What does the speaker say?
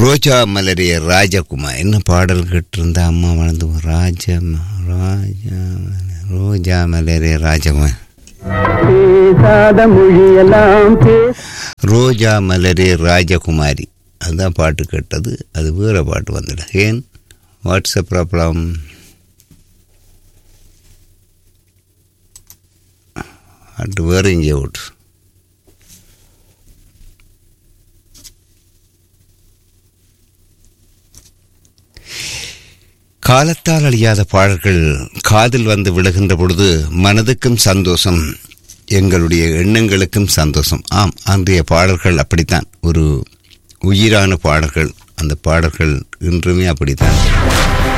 ரோஜா மலரிய ராஜகுமார் என்ன பாடல் கேட்டிருந்தா அம்மா வளர்ந்து ராஜா ராஜா ரோஜா மலரிய ராஜகுமார் பேசாத மொழியெல்லாம் பேச ரோஜா மலரே ராஜகுமாரி அதுதான் பாட்டு கேட்டது அது வேற பாட்டு வந்துடு ஏன் வாட்ஸ்அப் ப்ராப்ளம் பாட்டு வேற இங்கே விட்டு காலத்தால் அழியாத பாடல்கள் காதில் வந்து விழுகின்ற பொழுது மனதுக்கும் சந்தோஷம் எங்களுடைய எண்ணங்களுக்கும் சந்தோஷம் ஆம் அன்றைய பாடல்கள் அப்படித்தான் ஒரு உயிரான பாடல்கள் அந்த பாடல்கள் இன்றுமே அப்படித்தான்